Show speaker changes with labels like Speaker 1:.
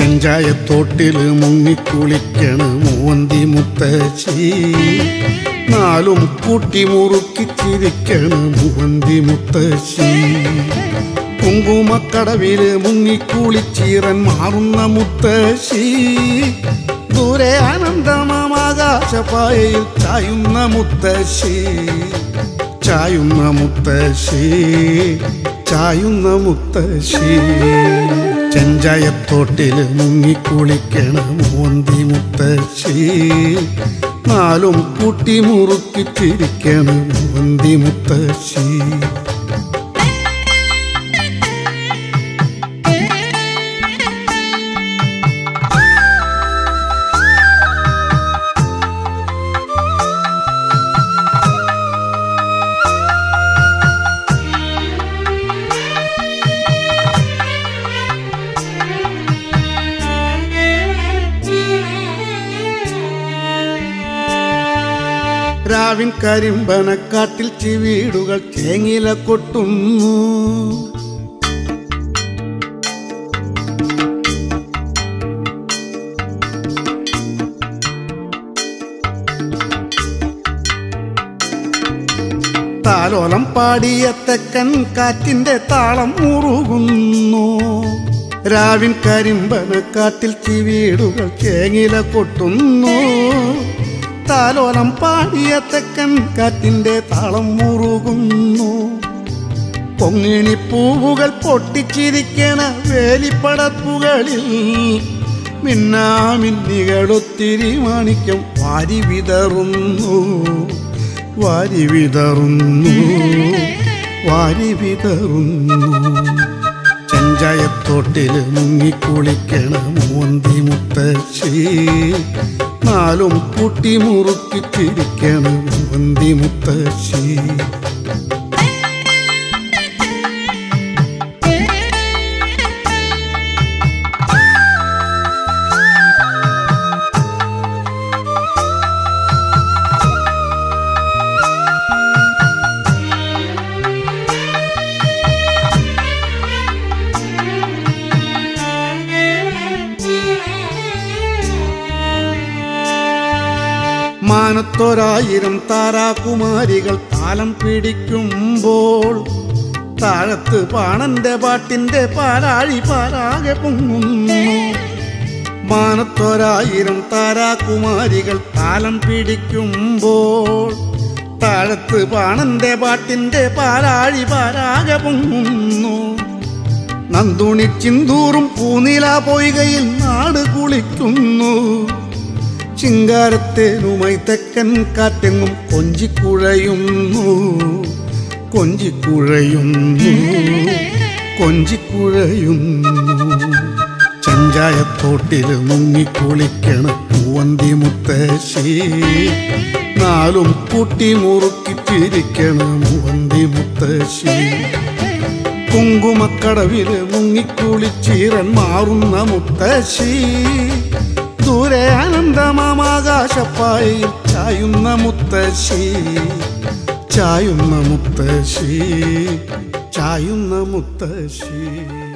Speaker 1: ചെഞ്ചായത്തോട്ടില് മുങ്ങിക്കുളിക്കണ് മൂവന്തി മുത്തശ്ശി നാലും കൂട്ടി മുറുക്കിച്ചിരിക്കണ് മൂവന്തി മുത്തശ്ശി കുങ്കുമക്കടവില് മുങ്ങിക്കുളിച്ചീറൻ മാറുന്ന മുത്തശ്ശി ദൂരെ ആനന്ദമാകാശപ്പായയിൽ ചായുന്ന മുത്തശ്ശി ചായുന്ന മുത്തശ്ശി ചായുന്ന മുത്തശ്ശി ചെഞ്ചായത്തോട്ടില് മുങ്ങിക്കുളിക്കണ മോന്തി മുത്തശ്ശി നാലും കൂട്ടി മുറുക്കിച്ചിരിക്കണ മോന്തി മുത്തശ്ശി രാവിൻ കരിമ്പനക്കാട്ടിൽ ചിവീടുകൾ ചേങ്ങില കൊട്ടുന്നു താലോലം പാടിയ തെക്കൻ കാറ്റിന്റെ താളം മുറുകുന്നു രാവിൻ കരിമ്പനക്കാട്ടിൽ ചിവീടുകൾ ചേങ്ങില കൊട്ടുന്നു താലോലം പാടിയ തെക്കൻ കാറ്റിന്റെ താളം മുറുകുന്നു പൊങ്ങിണിപ്പൂവുകൾ പൊട്ടിച്ചിരിക്കണ വേലിപ്പടപ്പുകളിൽ മിന്നാമിന്നികളൊത്തിരി മാണിക്യം വാരി വിതറുന്നു വാരി വിതറുന്നു വാരി വിതറുന്നു ചെഞ്ചായത്തോട്ടില് മുങ്ങിക്കുളിക്കണ മൂന്തി മുത്തശ്ശി നാലും കൂട്ടി മുറുക്കിച്ചിരിക്കണ മൂന്തി മുത്തശ്ശി മാനത്തൊരായിരം താരാകുമാരികൾ താലം പിടിക്കുമ്പോൾ താഴത്ത് പാണന്റെ പാട്ടിന്റെ പാലാഴി പാലാകെ പൊങ്ങുന്നു മാനത്തൊരായിരം താരാകുമാരികൾ താലം പിടിക്കുമ്പോൾ താഴത്ത് പാണന്റെ പാട്ടിന്റെ പാലാഴി പാലാകെ പൊങ്ങുന്നു നന്ദുണി ചിന്തൂറും പൂനില പൊയ്കയിൽ നാട് കുളിക്കുന്നു ചിങ്കാരത്തേനുമായി തെക്കൻ കാറ്റെങ്ങും കൊഞ്ചിക്കുഴയുന്നു കൊഞ്ചിക്കുഴയുന്നു കൊഞ്ചിക്കുഴയുന്നു ചെഞ്ചായത്തോട്ടിൽ മുങ്ങിക്കുളിക്കണ പൂവന്തി മുത്തശ്ശി നാലും കൂട്ടി മുറുക്കിച്ചിരിക്കണ മൂവന്തി മുത്തശ്ശി കുങ്കുമക്കടവില് മുങ്ങിക്കുളിച്ചീറൻ മാറുന്ന മുത്തശ്ശി ദൂരെ ആനന്ദമാകാശപ്പായി ചായുന്ന മുത്തശ്ശി ചായുന്ന മുത്തശ്ശി ചായുന്ന മുത്തശ്ശി